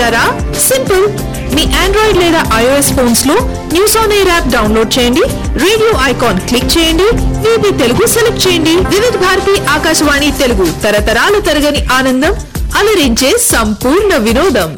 చేస్తారా సింపుల్ మీ ఆండ్రాయిడ్ లేదా ఐఓఎస్ ఫోన్స్ లో news on air app download చేయండి రేడియో ఐకాన్ క్లిక్ చేయండి వీబీ తెలుగు సెలెక్ట్ చేయండి వివిధ భారతి ఆకాశవాణి తెలుగు తరతరాల తరగని ఆనందం అలరించే సంపూర్ణ వినోదం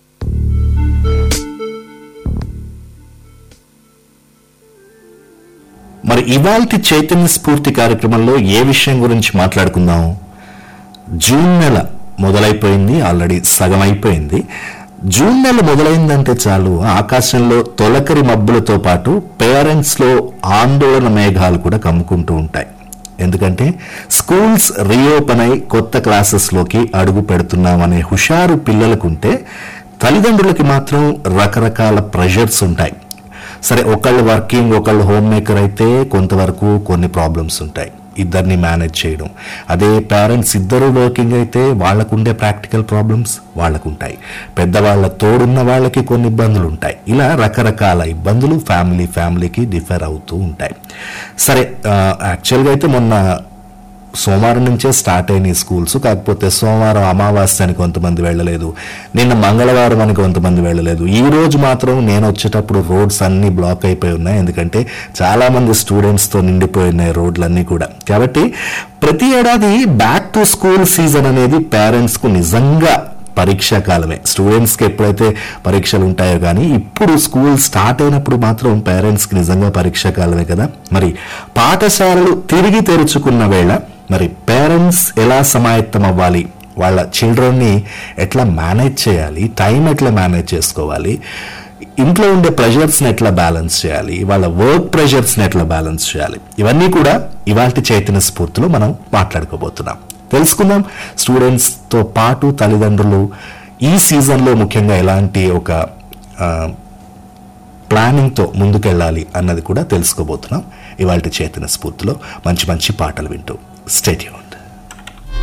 మరి ఇవాల్టి చైతన్య స్ఫూర్తి కార్యక్రమంలో ఏ విషయం గురించి మాట్లాడుకుందాం జూన్ నెల మొదలైపోయింది ఆల్రెడీ సగం అయిపోయింది జూన్ నెల మొదలైందంటే చాలు ఆకాశంలో తొలకరి మబ్బులతో పాటు పేరెంట్స్ లో ఆందోళన మేఘాలు కూడా కమ్ముకుంటూ ఉంటాయి ఎందుకంటే స్కూల్స్ రీఓపెన్ అయి కొత్త క్లాసెస్లోకి అడుగు పెడుతున్నామనే హుషారు పిల్లలకుంటే తల్లిదండ్రులకి మాత్రం రకరకాల ప్రెషర్స్ ఉంటాయి సరే ఒకళ్ళు వర్కింగ్ ఒకళ్ళు హోమ్ మేకర్ అయితే కొంతవరకు కొన్ని ప్రాబ్లమ్స్ ఉంటాయి ఇద్దరిని మేనేజ్ చేయడం అదే పేరెంట్స్ ఇద్దరు వర్కింగ్ అయితే వాళ్ళకుండే ప్రాక్టికల్ ప్రాబ్లమ్స్ వాళ్ళకుంటాయి పెద్దవాళ్ళ తోడున్న వాళ్ళకి కొన్ని ఇబ్బందులు ఉంటాయి ఇలా రకరకాల ఇబ్బందులు ఫ్యామిలీ ఫ్యామిలీకి డిఫర్ అవుతూ ఉంటాయి సరే యాక్చువల్గా అయితే మొన్న సోమవారం నుంచే స్టార్ట్ అయినాయి స్కూల్స్ కాకపోతే సోమవారం అమావాస్య అని కొంతమంది వెళ్ళలేదు నిన్న మంగళవారం అని కొంతమంది వెళ్ళలేదు ఈ రోజు మాత్రం నేను వచ్చేటప్పుడు రోడ్స్ అన్ని బ్లాక్ అయిపోయి ఉన్నాయి ఎందుకంటే చాలా మంది స్టూడెంట్స్ తో నిండిపోయి ఉన్నాయి రోడ్లన్నీ కూడా కాబట్టి ప్రతి ఏడాది బ్యాక్ టు స్కూల్ సీజన్ అనేది పేరెంట్స్ కు నిజంగా పరీక్షా కాలమే స్టూడెంట్స్ కి ఎప్పుడైతే పరీక్షలు ఉంటాయో కానీ ఇప్పుడు స్కూల్ స్టార్ట్ అయినప్పుడు మాత్రం పేరెంట్స్ కి నిజంగా పరీక్షా కాలమే కదా మరి పాఠశాలలు తిరిగి తెరుచుకున్న వేళ మరి పేరెంట్స్ ఎలా సమాయత్తం అవ్వాలి వాళ్ళ చిల్డ్రన్ని ఎట్లా మేనేజ్ చేయాలి టైం ఎట్లా మేనేజ్ చేసుకోవాలి ఇంట్లో ఉండే ప్రెషర్స్ని ఎట్లా బ్యాలెన్స్ చేయాలి వాళ్ళ వర్క్ ప్రెషర్స్ని ఎట్లా బ్యాలెన్స్ చేయాలి ఇవన్నీ కూడా ఇవాళ చైతన్య స్ఫూర్తిలో మనం మాట్లాడుకోబోతున్నాం తెలుసుకుందాం స్టూడెంట్స్తో పాటు తల్లిదండ్రులు ఈ సీజన్లో ముఖ్యంగా ఎలాంటి ఒక ఆ, ప్లానింగ్తో ముందుకెళ్ళాలి అన్నది కూడా తెలుసుకోబోతున్నాం ఇవాళ చైతన్య స్ఫూర్తిలో మంచి మంచి పాటలు వింటూ స్టేట్యూన్